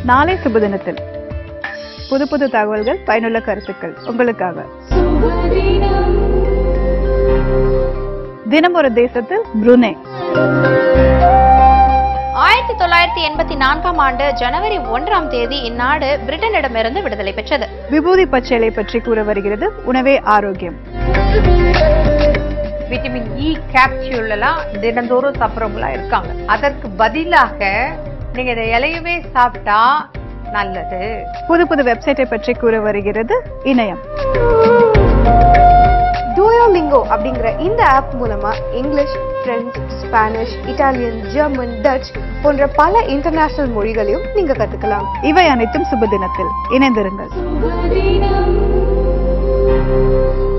நாளை சுபதினத்தில் புது புது தகவல்கள் பயனுள்ள கருத்துக்கள் உங்களுக்காக தினம் ஒரு தேசத்தில் புருனே ஆயிரத்தி தொள்ளாயிரத்தி எண்பத்தி நான்காம் ஆண்டு ஜனவரி ஒன்றாம் தேதி இந்நாடு பிரிட்டனிடமிருந்து விடுதலை பெற்றது விபூதி பச்சைலை பற்றி கூற வருகிறது உணவே ஆரோக்கியம் விட்டமின் இ கேப்சியூல் எல்லாம் தினந்தோறும் சாப்பிட்றவங்களா இருக்காங்க அதற்கு பதிலாக நீங்க இதை இலையவே சாப்பிட்டா நல்லது புது புது வெப்சைட்டை பற்றி கூற வருகிறது இணையம் டூயோலிங்கோ அப்படிங்கிற இந்த ஆப் மூலமா English French Spanish Italian German Dutch போன்ற பல இன்டர்நேஷனல் மொழிகளையும் நீங்க கத்துக்கலாம் இவை அனைத்தும் சுபதினத்தில் இணைந்திருங்கள் சுபதினம்